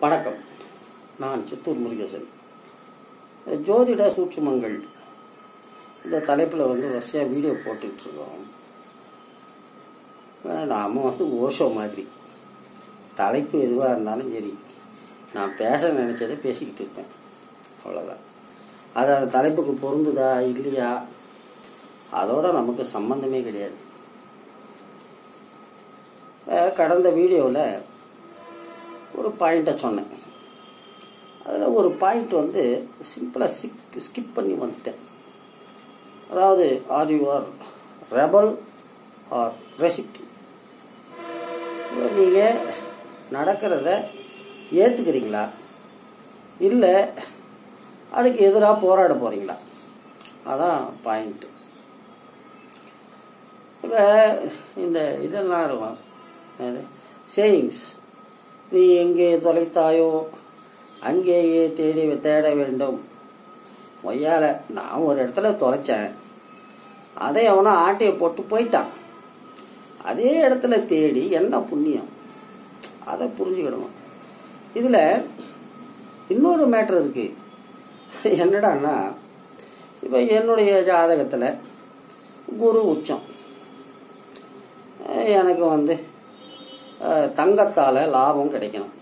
வணக்கம் நான் சித்தூர் முருகேசன் ஜோதிட சூட்சுமங்கள் இந்த தலைப்பில் வந்து வரிசையாக வீடியோ போட்டுக்கிட்டு இருக்கோம் நாம வந்து ஓஷோ மாதிரி தலைப்பு எதுவாக இருந்தாலும் சரி நான் பேச நினச்சதை பேசிக்கிட்டு இருப்பேன் அவ்வளோதான் அது அந்த தலைப்புக்கு பொருந்துதா இல்லையா அதோட நமக்கு சம்பந்தமே கிடையாது அஹ் கடந்த வீடியோவில் ஒரு பாயிண்ட்டை சொன்னேன் அதில் ஒரு பாயிண்ட் வந்து சிம்பிளாக சிக் ஸ்கிப் பண்ணி வந்துட்டேன் அதாவது are you or rebel or receptive நீங்கள் நடக்கிறத ஏற்றுக்கிறீங்களா இல்லை அதுக்கு எதிராக போராட போகிறீங்களா அதான் பாயிண்ட்டு இப்போ இந்த இதெல்லாம் இருக்கும் சேயிங்ஸ் நீ எங்கே தொலைத்தாயோ அங்கேயே தேடி தேட வேண்டும் ஒய்யால நான் ஒரு இடத்துல தொலைச்சேன் அதை அவனை ஆட்டையை போட்டு போயிட்டான் அதே இடத்துல தேடி என்ன புண்ணியம் அதை புரிஞ்சுக்கிடணும் இதுல இன்னொரு மேட்டர் இருக்கு என்னடான்னா இப்போ என்னுடைய ஜாதகத்தில் குரு உச்சம் எனக்கு வந்து தங்கத்தால் லாபம் கிடைக்கணும்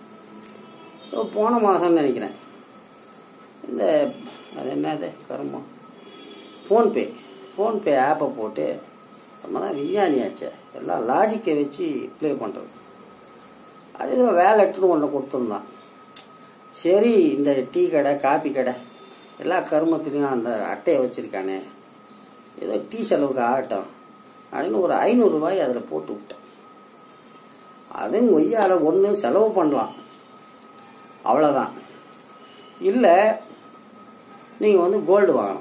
போன மாதம்னு நினைக்கிறேன் இந்த அது என்னது கருமம் ஃபோன்பே ஃபோன்பே ஆப்பை போட்டு நம்ம தான் விஞ்ஞானியாச்சே எல்லாம் லாஜிக்கை வச்சு ப்ளே பண்ணுறது அது ஏதோ வேலெட்டுன்னு ஒன்று கொடுத்துருந்தான் சரி இந்த டீ கடை காபி கடை எல்லா கருமத்துலேயும் அந்த அட்டையை வச்சுருக்கானே ஏதோ டீ செலவுக்கு ஆகட்டும் அப்படின்னு ஒரு ஐநூறுரூவாய் அதில் போட்டு விட்டேன் அதுவும் ஒய்யால ஒன்று செலவு பண்ணலாம் அவ்வளோதான் இல்லை நீங்கள் வந்து கோல்டு வாங்கணும்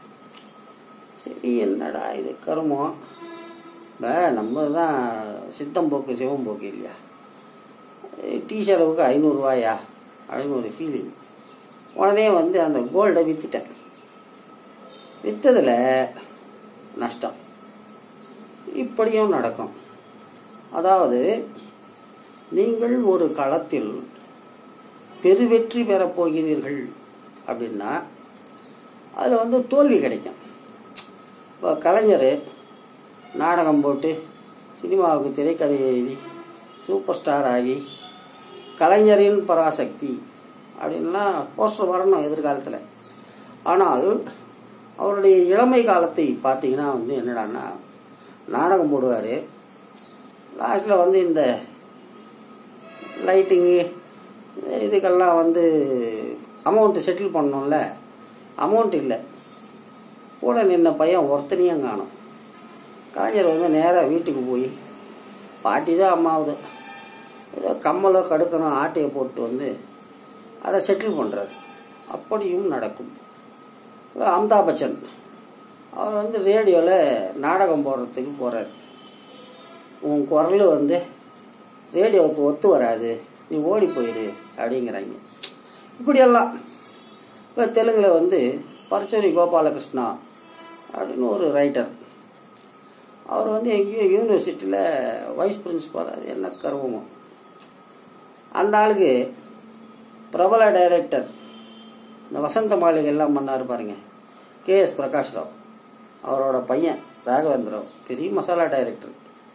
சரி என்னடா இது கருமம் வே நம்ம தான் சித்தம் போக்கு சிவம் போக்கு இல்லையா டீ செலவுக்கு ஐநூறுரூவாயா அப்படின்னு ஒரு ஃபீலிங் உடனே வந்து அந்த கோல்டை விற்றுட்டேன் விற்றதில் நஷ்டம் இப்படியும் நடக்கும் அதாவது நீங்கள் ஒரு களத்தில் பெருவெற்றி பெறப் போகிறீர்கள் அப்படின்னா அதில் வந்து தோல்வி கிடைக்கும் இப்போ கலைஞர் நாடகம் போட்டு சினிமாவுக்கு திரைக்கதை எழுதி சூப்பர் ஸ்டார் ஆகி கலைஞரின் பராசக்தி அப்படின்லாம் போஸ்டர் வரணும் எதிர்காலத்தில் ஆனால் அவருடைய இளமை காலத்தை பார்த்தீங்கன்னா வந்து என்னடான்னா நாடகம் போடுவார் லாஸ்ட்டில் வந்து இந்த லைட்டிங்கு இதுக்கெல்லாம் வந்து அமௌண்ட்டு செட்டில் பண்ணோம்ல அமௌண்ட் இல்லை கூட நின்ன பையன் ஒருத்தனையும் காணும் கலைஞர் வந்து நேராக வீட்டுக்கு போய் பாட்டி தான் அம்மாவுது ஏதோ கம்மலோ கடுக்கணும் ஆட்டையை போட்டு வந்து அதை செட்டில் பண்ணுறாரு அப்படியும் நடக்கும் அமிதாப் பச்சன் அவர் வந்து ரேடியோவில் நாடகம் போடுறதுக்கு போகிறார் உன் குரல் வந்து ரேடியோவுக்கு ஒத்து வராது நீ ஓடி போயிரு அப்படிங்கிறாங்க இப்படியெல்லாம் இப்போ தெலுங்கில் வந்து பரச்சூரி கோபாலகிருஷ்ணா அப்படின்னு ஒரு ரைட்டர் அவர் வந்து எங்கேயோ யூனிவர்சிட்டியில் வைஸ் பிரின்சிபால் அது என்ன கருவமோ அந்த ஆளுக்கு பிரபல டைரக்டர் இந்த வசந்த மாளிகை எல்லாம் பண்ணார் பாருங்க கே எஸ் பிரகாஷ் ராவ் அவரோட பையன் ராகவேந்திரராவ் பெரிய மசாலா டைரக்டர்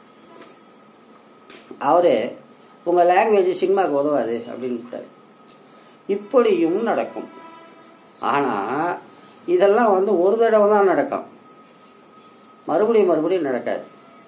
அவரே உங்கள் லாங்குவேஜ் சினிமாவுக்கு உதவாது அப்படின்னு விட்டார் இப்படியும் நடக்கும் ஆனால் இதெல்லாம் வந்து ஒரு தடவை தான் நடக்கும் மறுபடியும் மறுபடியும் நடக்காது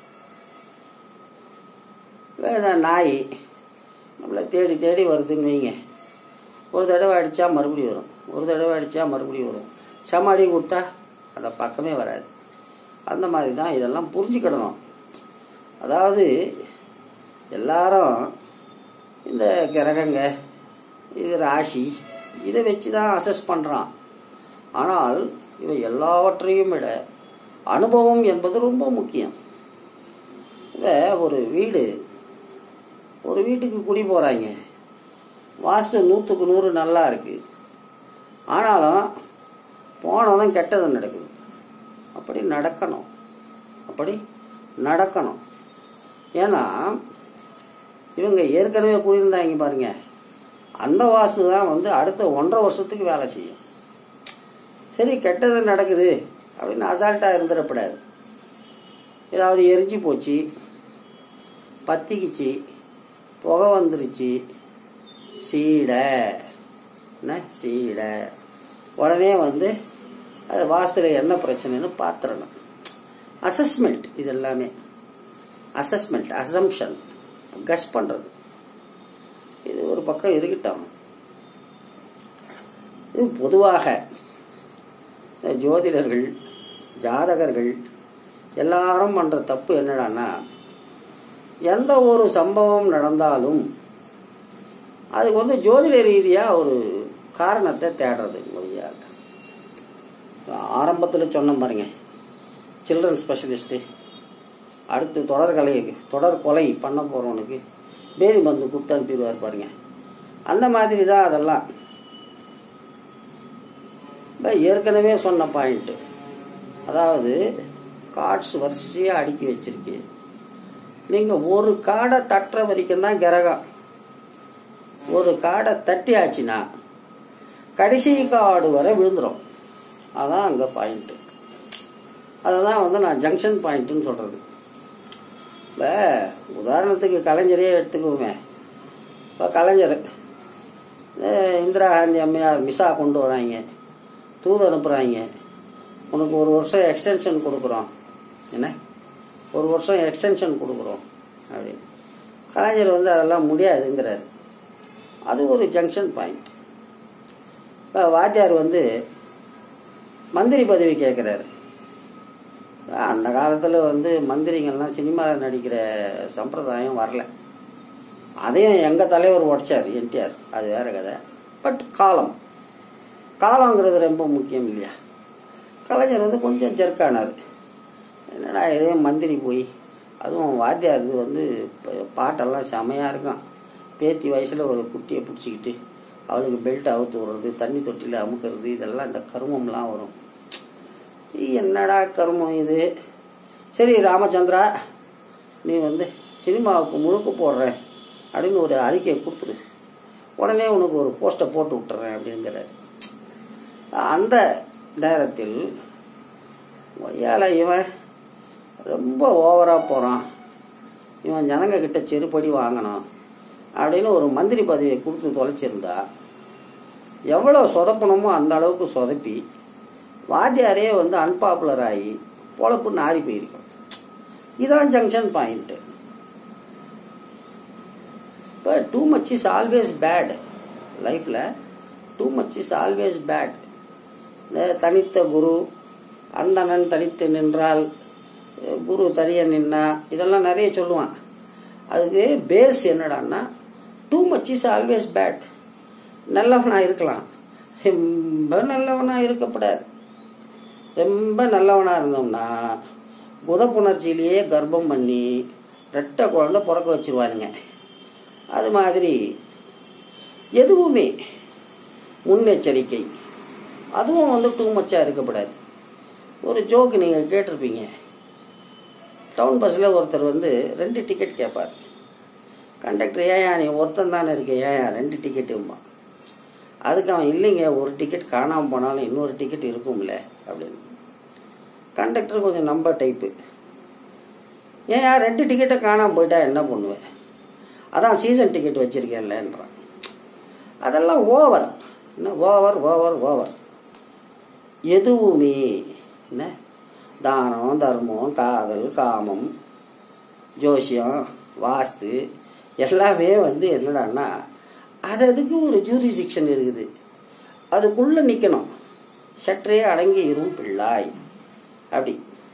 நாய் நம்மளை தேடி தேடி வருதுன்னு வைங்க ஒரு தடவை அடித்தா மறுபடியும் வரும் ஒரு தடவை அடித்தா மறுபடியும் வரும் சமாடி கொடுத்தா அந்த பக்கமே வராது அந்த மாதிரி தான் இதெல்லாம் புரிஞ்சுக்கிடணும் அதாவது எல்லாரும் இந்த கிரகங்க இது ராசி இதை வச்சு தான் அசஸ் பண்ணுறான் ஆனால் இவை எல்லாவற்றையும் விட அனுபவம் என்பது ரொம்ப முக்கியம் இதை ஒரு வீடு ஒரு வீட்டுக்கு குடி போகிறாங்க வாஸ்து நூற்றுக்கு நூறு நல்லா இருக்கு ஆனாலும் போனதும் கெட்டது நடக்குது அப்படி நடக்கணும் அப்படி நடக்கணும் ஏன்னா இவங்க ஏற்கனவே குடியிருந்தாங்க பாருங்க அந்த வாஸ்து தான் வந்து அடுத்த ஒன்றரை வருஷத்துக்கு வேலை செய்யும் சரி கெட்டது நடக்குது அப்படின்னு அசால்ட்டாக இருந்துடக்கூடாது ஏதாவது எரிஞ்சு போச்சு பத்திக்குச்சு புகை வந்துருச்சு சீடை என்ன சீடை உடனே வந்து அது வாஸ்துல என்ன பிரச்சனைன்னு பார்த்துடணும் அசஸ்மெண்ட் இது எல்லாமே அசஸ்மெண்ட் அசம்ஷன் கஸ் பண்றது இது ஒரு பக்கம் இருக்கட்டும் இது பொதுவாக இந்த ஜோதிடர்கள் ஜாதகர்கள் எல்லாரும் பண்ற தப்பு என்னடான்னா எந்த ஒரு சம்பவம் நடந்தாலும் அதுக்கு வந்து ஜோதிட ரீதியா ஒரு காரணத்தை தேடுறது மொழியாக ஆரம்பத்தில் சொன்ன பாருங்க சில்ட்ரன் ஸ்பெஷலிஸ்ட்டு அடுத்து தொடர் கலை தொடர் கொலை பண்ண போறவனுக்கு பேதி மருந்து கொடுத்து அனுப்பிடுவார் பாருங்க அந்த மாதிரி தான் அதெல்லாம் இப்ப ஏற்கனவே சொன்ன பாயிண்ட் அதாவது கார்ட்ஸ் வரிசையா அடுக்கி வச்சிருக்கு நீங்க ஒரு காடை தட்டுற வரைக்கும் தான் கிரகம் ஒரு காடை தட்டி ஆச்சுன்னா கடைசி காடு வரை விழுந்துரும் அதான் அங்க பாயிண்ட் அததான் வந்து நான் ஜங்ஷன் பாயிண்ட்னு சொல்றது இப்போ உதாரணத்துக்கு கலைஞரே எடுத்துக்குவோமே இப்போ கலைஞர் அஹ் இந்திரா காந்தி அம்மையார் மிசா கொண்டு வராங்க தூது அனுப்புகிறாங்க உனக்கு ஒரு வருஷம் எக்ஸ்டென்ஷன் கொடுக்குறோம் என்ன ஒரு வருஷம் எக்ஸ்டென்ஷன் கொடுக்குறோம் அப்படின்னு கலைஞர் வந்து அதெல்லாம் முடியாதுங்கிறார் அது ஒரு ஜங்ஷன் பாயிண்ட் இப்போ வாத்தியார் வந்து மந்திரி பதவி கேட்குறாரு அந்த காலத்தில் வந்து மந்திரிங்கள்லாம் சினிமாவில் நடிக்கிற சம்பிரதாயம் வரல அதையும் எங்கள் தலைவர் உடைச்சார் என்டிஆர் அது வேற கதை பட் காலம் காலங்கிறது ரொம்ப முக்கியம் இல்லையா கலைஞர் வந்து கொஞ்சம் ஜெர்க்கானார் என்னடா இதே மந்திரி போய் அதுவும் வாத்தியார் இது வந்து ப- பாட்டெல்லாம் செமையாக இருக்கும் பேத்தி வயசில் ஒரு குட்டியை பிடிச்சிக்கிட்டு அவளுக்கு பெல்ட் அவுத்து விடுறது தண்ணி தொட்டியில் அமுக்கிறது இதெல்லாம் இந்த கருமம்லாம் வரும் இது என்னடா கருமம் இது சரி ராமச்சந்திரா நீ வந்து சினிமாவுக்கு முழுக்க போடுறேன் அப்படின்னு ஒரு அறிக்கையை கொடுத்துரு உடனே உனக்கு ஒரு போஸ்டை போட்டு விட்டுறேன் அப்படிங்கிறாரு அந்த நேரத்தில் ஏழை இவன் ரொம்ப ஓவராக போகிறான் இவன் ஜனங்க கிட்ட செருப்படி வாங்கணும் அப்படின்னு ஒரு மந்திரி பதவியை கொடுத்து தொலைச்சிருந்தா எவ்வளோ சொதப்பணுமோ அந்த அளவுக்கு சொதப்பி வாத்தியாரே வந்து அன்பாப்புலர் ஆகி பொழப்பு நாரி போயிருக்கும் இதான் ஜங்ஷன் பாயிண்ட் இப்போ too much is always bad லைஃப்பில் too much is always bad இந்த தனித்த குரு அந்தணன் தனித்து நின்றால் அஹ் குரு தனிய நின்னா இதெல்லாம் நிறைய சொல்லுவான் அதுக்கு பேஸ் என்னடான்னா too much is always bad நல்லவனா இருக்கலாம் ரொம்ப நல்லவனா இருக்கப்படாது ரொம்ப நல்லவனா இருந்தோம்னா புத புணர்ச்சியிலேயே கர்ப்பம் பண்ணி ரெட்டை குழந்தை பிறக்க வச்சிருவானுங்க அது மாதிரி எதுவுமே முன்னெச்சரிக்கை அதுவும் வந்து டூ மச்சா இருக்கப்படாது ஒரு ஜோக்கு நீங்கள் கேட்டிருப்பீங்க டவுன் பஸ்ஸில் ஒருத்தர் வந்து ரெண்டு டிக்கெட் கேட்பார் கண்டக்டர் ஏயா நீ ஒருத்தன் தானே இருக்க ஏயா ரெண்டு டிக்கெட்டுமா அதுக்கு அவன் இல்லைங்க ஒரு டிக்கெட் காணாமல் போனாலும் இன்னொரு டிக்கெட் இருக்கும்ல அப்படின்னு கண்டக்டர் கொஞ்சம் நம்ப டைப்பு ஏன் ரெண்டு டிக்கெட்டை காணாமல் போயிட்டா என்ன பண்ணுவேன் அதான் சீசன் டிக்கெட் வச்சிருக்கேன்லன்றான் அதெல்லாம் ஓவர் என்ன ஓவர் ஓவர் ஓவர் எதுவுமே என்ன தானம் தர்மம் காதல் காமம் ஜோசியம் வாஸ்து எல்லாமே வந்து என்னடான்னா அது அதுக்கு ஒரு ஜூரிசிக்ஷன் இருக்குது அதுக்குள்ள நிக்கணும் சற்றே அடங்கி இரும் பிள்ளாய் அப்படி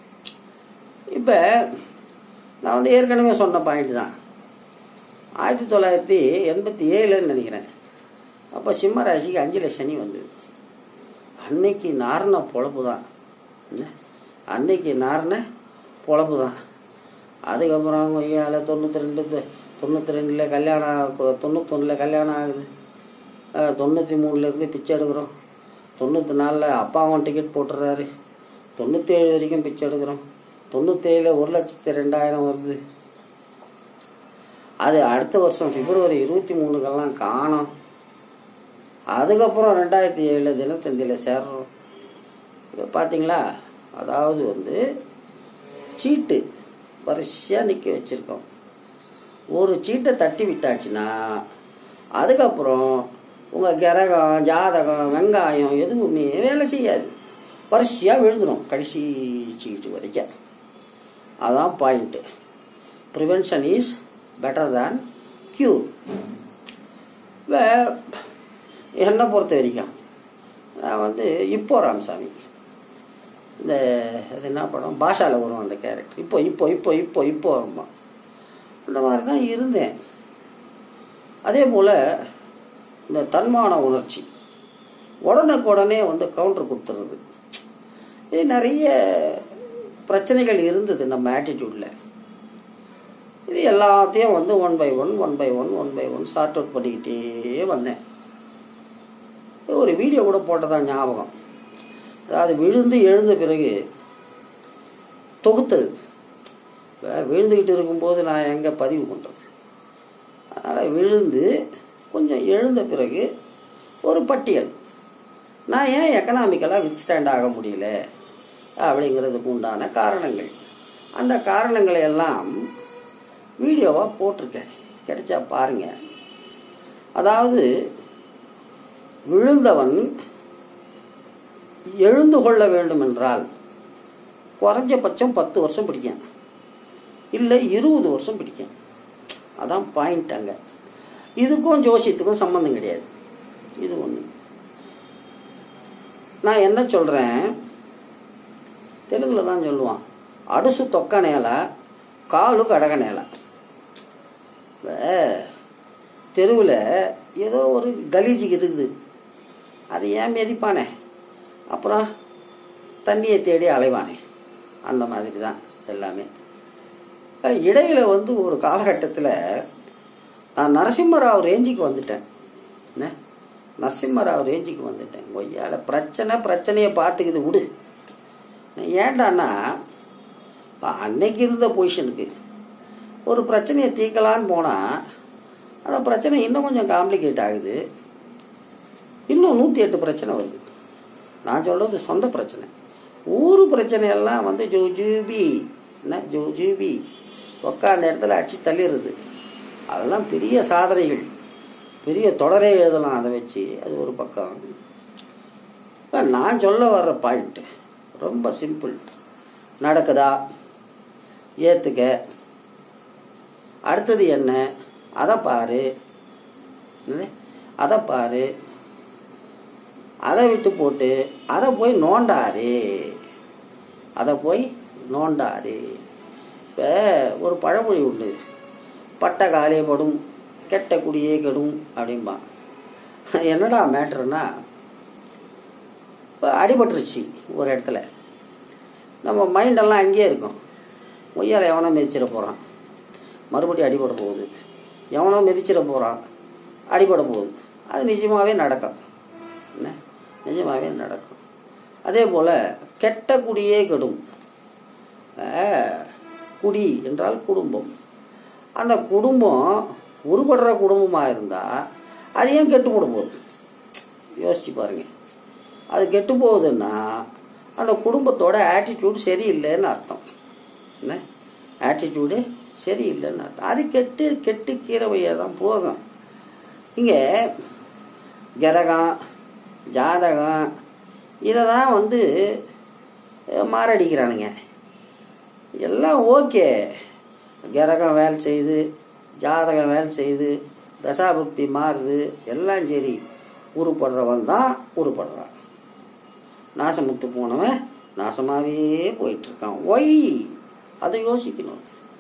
இப்ப நான் வந்து ஏற்கனவே சொன்ன பாயிண்ட் தான் ஆயிரத்தி தொள்ளாயிரத்தி எண்பத்தி ஏழுன்னு நினைக்கிறேன் அப்போ சிம்ம ராசிக்கு அஞ்சுல சனி வந்தது அன்னைக்கு நாரண பொழப்பு தான் என்ன அன்னைக்கு நாரண பொழப்பு தான் அதுக்கப்புறம் கொய்யால தொண்ணூற்றி ரெண்டு தொண்ணூற்றி ரெண்டில் கல்யாணம் தொண்ணூத்தொன்னில் கல்யாணம் ஆகுது அஹ், தொண்ணூற்றி மூணுலேருந்து பிச்சை எடுக்கிறோம் தொண்ணூற்றி நாலில் அப்பாவும் டிக்கெட் போட்டுறாரு தொண்ணூற்றேழு வரைக்கும் பிச்சை எடுக்கிறோம் தொண்ணூற்றேழில் ஒரு லட்சத்தி ரெண்டாயிரம் வருது அது அடுத்த வருஷம் பிப்ரவரி இருபத்தி மூணுக்கெல்லாம் காணோம் அதுக்கப்புறம் ரெண்டாயிரத்தி ஏழு தினத்தந்தியில் சேர்றோம் இப்போ பார்த்தீங்களா அதாவது வந்து சீட்டு வரிசையாக நிற்க வச்சுருக்கோம் ஒரு சீட்டை தட்டி விட்டாச்சுன்னா அதுக்கப்புறம் உங்கள் கிரகம் ஜாதகம் வெங்காயம் எதுவுமே வேலை செய்யாது வரிசையாக விழுந்துடும் கடைசி சீட்டு வரைக்கும் அதான் point prevention is better than cure என்னை பொறுத்த வரைக்கும் நான் வந்து இப்போ ராமசாமி இந்த அது என்ன படம் பாஷாவில் வரும் அந்த கேரக்டர் இப்போ இப்போ இப்போ இப்போ இப்போ வருமா அந்த மாதிரி தான் இருந்தேன் அதே போல் இந்த தன்மான உணர்ச்சி உடனுக்கு உடனே வந்து கவுண்டர் கொடுத்துறது இது நிறைய பிரச்சனைகள் இருந்தது நம்ம ஆட்டிடியூடில் இது எல்லாத்தையும் வந்து one by one one by one one by one sort out பண்ணிக்கிட்டே வந்தேன் ஒரு வீடியோ கூட போட்டதான் ஞாபகம் அதாவது விழுந்து எழுந்த பிறகு தொகுத்தது இப்போ விழுந்துக்கிட்டு இருக்கும்போது நான் எங்கே பதிவு பண்ணுறது அதனால் விழுந்து கொஞ்சம் எழுந்த பிறகு ஒரு பட்டியல் நான் ஏன் எக்கனாமிக்கலாக வித் ஸ்டாண்ட் ஆக முடியல அப்படிங்கிறதுக்கு உண்டான காரணங்கள் அந்த காரணங்களை எல்லாம் வீடியோவாக போட்டிருக்கேன் கிடைச்சா பாருங்க அதாவது விழுந்தவன் எழுந்து கொள்ள வேண்டும் என்றால் குறைஞ்சபட்சம் பத்து வருஷம் பிடிக்கும் இல்லை இருபது வருஷம் பிடிக்கும் அதான் பாயிண்ட் அங்கே இதுக்கும் ஜோசியத்துக்கும் சம்மந்தம் கிடையாது இது ஒன்று நான் என்ன சொல்கிறேன் தெலுங்கில் தான் சொல்லுவான் அடுசு தொக்க நேல காலு கடக நேல தெருவில் ஏதோ ஒரு கலீஜி இருக்குது அது ஏன் மிதிப்பானே அப்புறம் தண்ணியை தேடி அலைவானே அந்த மாதிரி தான் எல்லாமே இடையில வந்து ஒரு காலகட்டத்தில் நான் நரசிம்மராவ் ரேஞ்சுக்கு வந்துட்டேன் என்ன நரசிம்மராவ் ரேஞ்சுக்கு வந்துட்டேன் ஒய்யால பிரச்சனை பிரச்சனையை பார்த்துக்குது விடு ஏண்டான்னா இப்போ அன்னைக்கு இருந்த பொசிஷனுக்கு ஒரு பிரச்சனையை தீர்க்கலான்னு போனால் அந்த பிரச்சனை இன்னும் கொஞ்சம் காம்ப்ளிகேட் ஆகுது இன்னும் நூற்றி எட்டு பிரச்சனை வருது நான் சொல்றது சொந்த பிரச்சனை ஊர் பிரச்சனையெல்லாம் வந்து ஜோ ஜூபி என்ன ஜோ ஜூபி உட்காந்த இடத்துல அடிச்சு தள்ளிடுறது அதெல்லாம் பெரிய சாதனைகள் பெரிய தொடரே எழுதலாம் அதை வச்சு அது ஒரு பக்கம் நான் சொல்ல வர்ற பாயிண்ட் ரொம்ப சிம்பிள் நடக்குதா ஏற்றுக்க அடுத்தது என்ன அதை பாரு அதை பாரு அதை விட்டு போட்டு அதை போய் நோண்டாரு அதை போய் நோண்டாரு இப்போ ஒரு பழமொழி உண்டு பட்ட காலே படும் கெட்ட குடியே கெடும் அப்படிம்பா என்னடா மேட்ருன்னா இப்போ அடிபட்டுருச்சு ஒரு இடத்துல நம்ம மைண்டெல்லாம் அங்கேயே இருக்கும் ஒய்யால் எவனோ மிதிச்சிட போகிறான் மறுபடியும் அடிபட போகுது எவனோ மிதிச்சிட போகிறான் அடிபட போகுது அது நிஜமாகவே நடக்கும் என்ன நிஜமாகவே நடக்கும் அதே போல் கெட்ட குடியே கெடும் குடி என்றால் குடும்பம் அந்த குடும்பம் உருப்படுற குடும்பமாக இருந்தால் அது ஏன் கெட்டு போட போகுது யோசிச்சு பாருங்க அது கெட்டு போகுதுன்னா அந்த குடும்பத்தோட ஆட்டிடியூட் சரியில்லைன்னு அர்த்தம் என்ன ஆட்டிடியூடு சரியில்லைன்னு அர்த்தம் அது கெட்டு கெட்டு கீரவையாக தான் போகும் இங்கே கிரகம் ஜாதகம் இதை தான் வந்து மாரடிக்கிறானுங்க எல்லாம் ஓகே கிரகம் வேலை செய்யுது ஜாதகம் வேலை செய்யுது தசாபக்தி மாறுது எல்லாம் சரி உருப்படுறவன் தான் உருப்படுறான் நாசமுத்து போனவன் நாசமாகவே போயிட்டுருக்கான் ஒய் அதை யோசிக்கணும்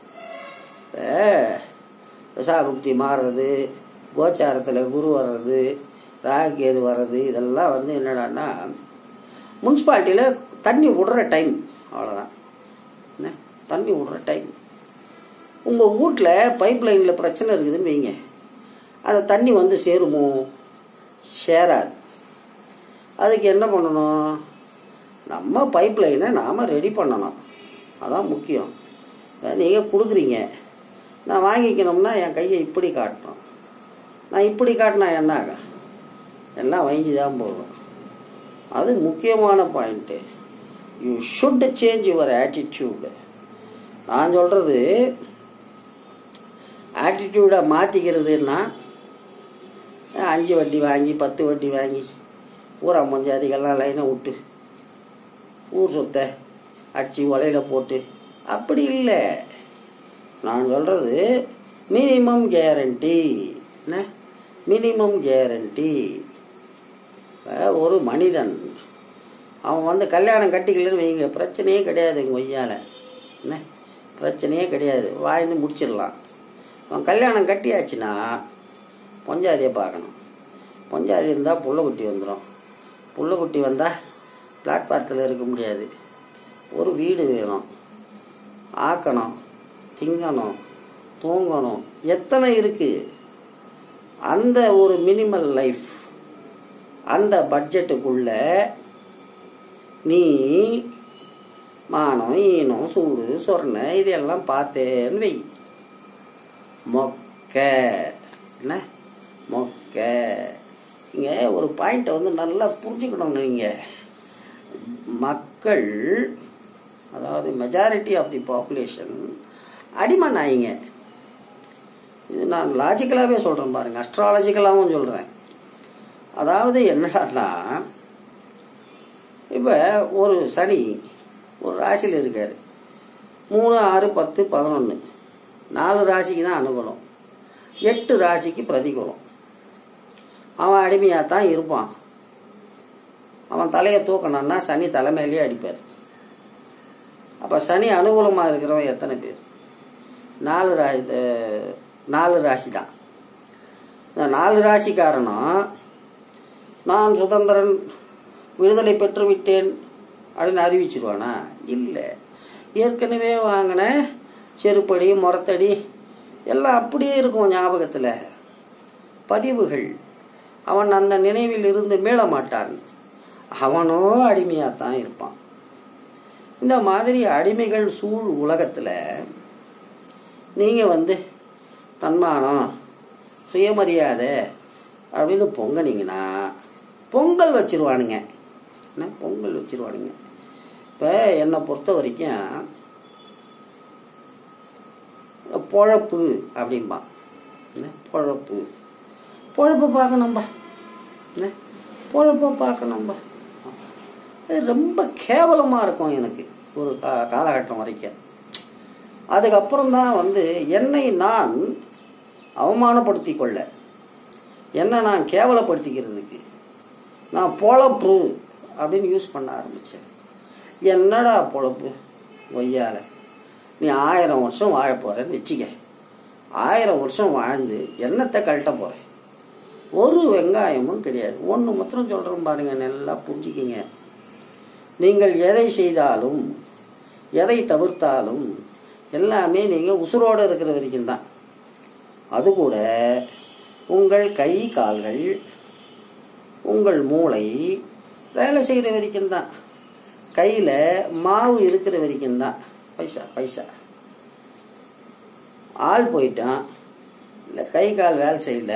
தசாபக்தி மாறுறது கோச்சாரத்தில் குரு வர்றது ராகேது வர்றது இதெல்லாம் வந்து என்னடான்னா முனிசிபாலிட்டியில் தண்ணி விடுற டைம் அவ்வளோதான் என்ன தண்ணி விடுற டைம் உங்கள் வீட்டில் பைப் லைனில் பிரச்சனை இருக்குதுன்னு வைங்க அந்த தண்ணி வந்து சேருமோ சேராது அதுக்கு என்ன பண்ணணும் நம்ம பைப் லைனை நாம் ரெடி பண்ணணும் அதான் முக்கியம் நீங்கள் கொடுக்குறீங்க நான் வாங்கிக்கணும்னா என் கையை இப்படி காட்டணும் நான் இப்படி காட்டினா என்ன ஆகும் எல்லாம் வங்கி தான் போகும் அது முக்கியமான point you should change your attitude நான் சொல்கிறது ஆட்டிடியூடை மாற்றிக்கிறதுன்னா அஞ்சு வட்டி வாங்கி பத்து வட்டி வாங்கி ஊரா பஞ்சாதிகள்லாம் லைனை விட்டு ஊர் சொத்தை அடித்து உலையில போட்டு அப்படி இல்லை நான் சொல்கிறது மினிமம் கேரண்டி என்ன மினிமம் கேரண்டி ஒரு மனிதன் அவன் வந்து கல்யாணம் கட்டிக்கலன்னு வைங்க பிரச்சனையே கிடையாது எங்கள் ஒய்யால என்ன பிரச்சனையே கிடையாது வாயின்னு முடிச்சிடலாம் அவன் கல்யாணம் கட்டியாச்சுன்னா பொஞ்சாதியை பார்க்கணும் பொஞ்சாதி இருந்தால் புள்ளக்குட்டி வந்துடும் புள்ளக்குட்டி வந்தால் பிளாட்பாரத்தில் இருக்க முடியாது ஒரு வீடு வேணும் ஆக்கணும் திங்கணும் தூங்கணும் எத்தனை இருக்கு அந்த ஒரு மினிமல் லைஃப் அந்த பட்ஜெட்டுக்குள்ள நீ மானம் ஈனம் சூடு சொர்ண இதெல்லாம் பார்த்தேன்னு வை மொக்க என்ன மொக்க இங்கே ஒரு பாயிண்ட்டை வந்து நல்லா புரிஞ்சுக்கணும் நீங்கள் மக்கள் அதாவது மெஜாரிட்டி ஆஃப் தி பாப்புலேஷன் அடிமை நாயிங்க இது நான் லாஜிக்கலாகவே சொல்கிறேன் பாருங்க அஸ்ட்ராலஜிக்கலாகவும் சொல்கிறேன் அதாவது என்னடான்னா இப்போ ஒரு சனி ஒரு ராசியில் இருக்கார் மூணு ஆறு பத்து பதினொன்று நாலு ராசிக்கு தான் அனுகூலம் எட்டு ராசிக்கு பிரதிகூலம் அவன் அடிமையாக தான் இருப்பான் அவன் தலையை தூக்கணும்னா சனி தலைமையிலேயே அடிப்பார் அப்போ சனி அனுகூலமாக இருக்கிறவன் எத்தனை பேர் நாலு ராசி நாலு ராசி தான் இந்த நாலு ராசிக்காரனும் நான் சுதந்திரன் விடுதலை பெற்று விட்டேன் அப்படின்னு அறிவிச்சிருவானா இல்லை ஏற்கனவே வாங்கின செருப்படி முறத்தடி எல்லாம் அப்படியே இருக்கும் ஞாபகத்தில் பதிவுகள் அவன் அந்த நினைவில் இருந்து மீள மாட்டான் அவனோ அடிமையாகத்தான் இருப்பான் இந்த மாதிரி அடிமைகள் சூழ் உலகத்தில் நீங்கள் வந்து தன்மானம் சுயமரியாதை அப்படின்னு பொங்கினீங்கன்னா பொங்கல் வச்சிருவானுங்க என்ன பொங்கல் வச்சிருவானுங்க இப்போ என்னை பொறுத்த வரைக்கும் பொழப்பு அப்படிம்பான் என்ன பொழப்பு பொழப்பை பார்க்கணும்பா என்ன பொழப்பை பார்க்கணும்பா அது ரொம்ப கேவலமாக இருக்கும் எனக்கு ஒரு கா காலகட்டம் வரைக்கும் அதுக்கப்புறம் தான் வந்து என்னை நான் அவமானப்படுத்தி கொள்ள என்னை நான் கேவலப்படுத்திக்கிறதுக்கு நான் பொழப்பு அப்படின்னு யூஸ் பண்ண ஆரம்பித்தேன் என்னடா பொழப்பு ஒய்யால நீ ஆயிரம் வருஷம் வாழ போகிறேன்னு வச்சுக்க ஆயிரம் வருஷம் வாழ்ந்து என்னத்தை கழட்ட போகிறேன் ஒரு வெங்காயமும் கிடையாது ஒன்று மாத்திரம் சொல்கிறேன் பாருங்க நல்லா புரிஞ்சுக்கிங்க நீங்கள் எதை செய்தாலும் எதை தவிர்த்தாலும் எல்லாமே நீங்கள் உசுரோடு இருக்கிற வரைக்கும் தான் அது கூட உங்கள் கை கால்கள் உங்கள் மூளை வேலை செய்கிற வரைக்கும் தான் கையில் மாவு இருக்கிற வரைக்கும் தான் பைசா பைசா ஆள் போயிட்டான் இல்லை கை கால் வேலை செய்யல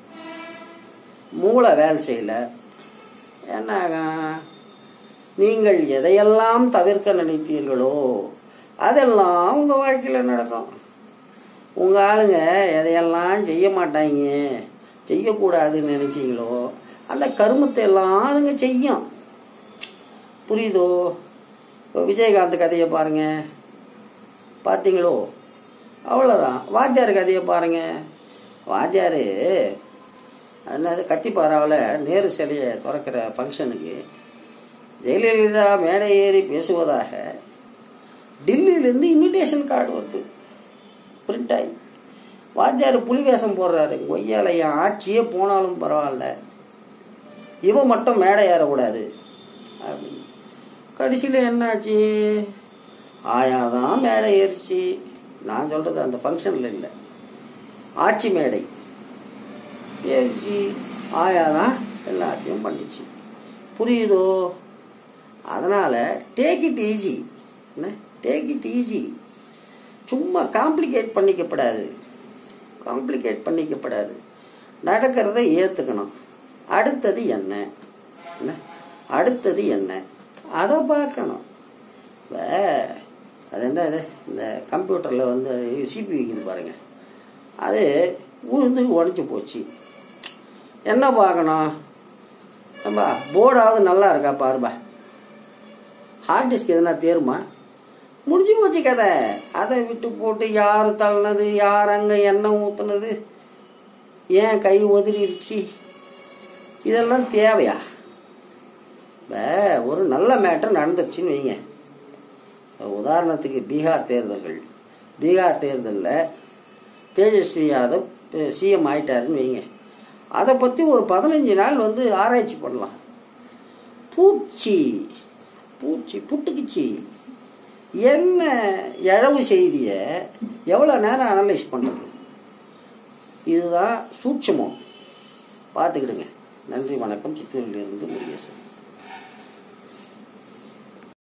மூளை வேலை செய்யல என்ன ஆகும்? நீங்கள் எதையெல்லாம் தவிர்க்க நினைத்தீர்களோ அதெல்லாம் உங்கள் வாழ்க்கையில் நடக்கும் உங்கள் ஆளுங்க எதையெல்லாம் செய்ய மாட்டாங்க செய்யக்கூடாதுன்னு நினைச்சீங்களோ அந்த கருமத்தை எல்லாம் அதுங்க செய்யும் புரியுதோ இப்போ விஜயகாந்த் கதையை பாருங்க பார்த்தீங்களோ அவ்வளோதான் வாத்தியார் கதையை பாருங்க வாத்தியார் என்னது கத்திப்பாராவில் நேரு சிலையை திறக்கிற ஃபங்க்ஷனுக்கு ஜெயலலிதா மேடை ஏறி பேசுவதாக டெல்லியிலேருந்து இன்விடேஷன் கார்டு வருது பிரிண்ட் ஆகி வாத்தியார் புலி வேஷம் போடுறாரு ஒய்யால என் ஆட்சியே போனாலும் பரவாயில்ல இவன் மட்டும் மேடை ஏறக்கூடாது அப்படின்னு கடைசியில் என்னாச்சு ஆயாதான் மேடை ஏறிச்சு நான் சொல்றது அந்த ஃபங்க்ஷனில் இல்லை ஆட்சி மேடை ஏறிச்சு ஆயாதான் எல்லாத்தையும் பண்ணிச்சு புரியுதோ அதனால டேக் இட் ஈஸி என்ன டேக் இட் ஈஸி சும்மா காம்ப்ளிகேட் பண்ணிக்கப்படாது காம்ப்ளிகேட் பண்ணிக்கப்படாது நடக்கிறத ஏற்றுக்கணும் அடுத்தது என்ன என்ன அடுத்தது என்ன அதை பார்க்கணும் இப்போ அது என்ன இது இந்த கம்ப்யூட்டரில் வந்து சிபி வைக்குது பாருங்க அது உழுந்து உடஞ்சி போச்சு என்ன பார்க்கணும் நம்ம போர்டாவது நல்லா இருக்கா பாருப்பா ஹார்ட் டிஸ்க் எதுனா தேருமா முடிஞ்சு போச்சு கதை அதை விட்டு போட்டு யார் தள்ளினது யார் அங்கே எண்ணெய் ஊத்துனது ஏன் கை உதறிடுச்சு இதெல்லாம் தேவையா இப்போ ஒரு நல்ல மேட்டர் நடந்துருச்சுன்னு வைங்க உதாரணத்துக்கு பீகார் தேர்தல்கள் பீகார் தேர்தலில் தேஜஸ்வி யாதவ் சிஎம் ஆயிட்டாருன்னு வைங்க அதை பற்றி ஒரு பதினஞ்சு நாள் வந்து ஆராய்ச்சி பண்ணலாம் பூச்சி பூச்சி புட்டுக்குச்சி என்ன இழவு செய்தியை எவ்வளோ நேரம் அனலைஸ் பண்ணுறது இதுதான் சூட்சமம் பார்த்துக்கிடுங்க நன்றி வணக்கம் சித்தூரிலிருந்து முருகேசன்